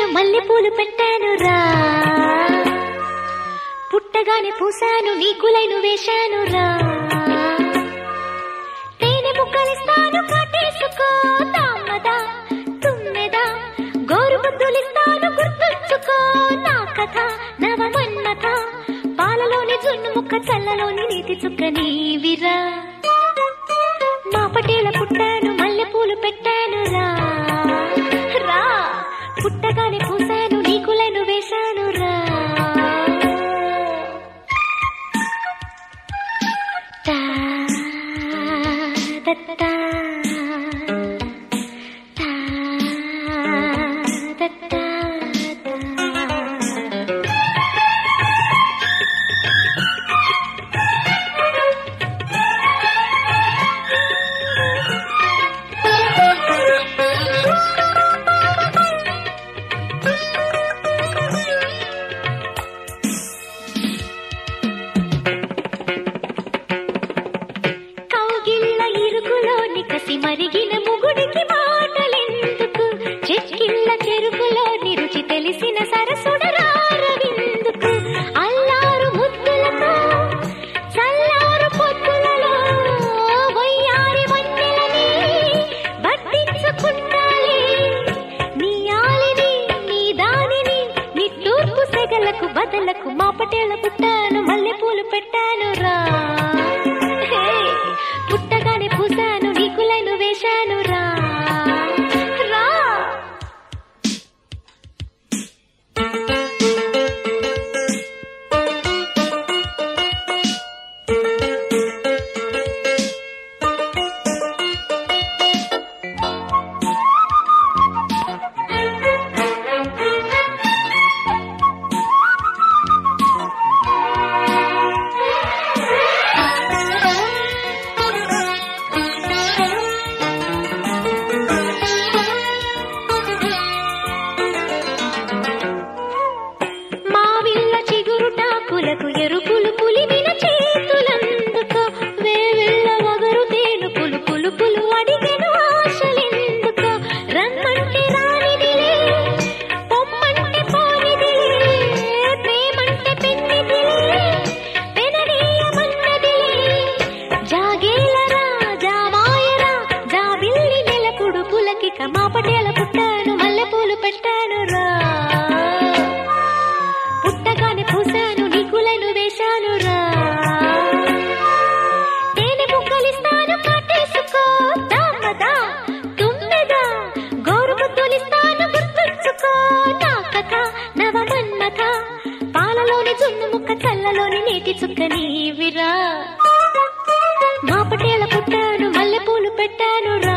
మల్లెపూలు పెట్టాను రా పుట్టగానే పూసాను నీకులైను వేశాను రా తేనె ముక్కలిస్తాను కాటేసుకో తామదా తుమ్మెదా గోరు ముద్దులిస్తాను గుర్తుంచుకో నా కథ నవ మన్మథ పాలలోని జున్ను ముక్క చల్లలోని నీటి చుక్క నీవిరా మా పటేల పుట్టాను మల్లెపూలు పెట్టాను రా రా పుట్టగానే పూసాను నీకులను వేశాను రా తా, దత్తా, తా, దత్తా, తా. కౌగిళ్ళ ఇరుకులోని కసి మరిగిన ముగుడికి మాటలెందుకు చెక్కిళ్ళ చెరుకులోని రుచి తెలిసిన సరసుడరారవిందుకు అల్లారు ముద్దులతో చల్లారు పొద్దులలో వయ్యారి వన్నెలని బట్టించుకుంటాలే నీ ఆలిని నీ దానిని నీ తూర్పు సెగలకు బదలకు మా పటేల పుట్టాను మల్లెపూలు పెట్టాను రా హే, పుట్టగానే పూసాను నీకులైన వేశాను రా రా మావిళ్ళ చిగురుటాకులకు ఎరుపులు పులిమిన చేతులందుకో వేవిళ్ళ వగరు తేను పులు పులు పులు అడిగెను ఆశలెందుకో రమ్మంటే రానిదిలే పొమ్మంటే పోనిదిలే ప్రేమంటే పెన్నిదిలే పెననీయమన్నదిలే జాగేలరా జామాయరా జాబిల్లి నెలపుడు పులకిక మా పటేల పుట్టాను మల్లెపూలు పెట్టాను రా పుట్టగానే పూసాను నీకులను వేశాను రా తేనె ముక్కలిస్తాను కాటేసుకో దామదా తుమ్మెదా గోరు ముద్దులిస్తాను గుర్తుంచుకో నా కథ నవ మన్మథ పాలలోని జున్ను ముక్క చల్లలోని నీటి చుక్క నీవిరా మా పటేల పుట్టాను మల్లెపూలు పెట్టాను రా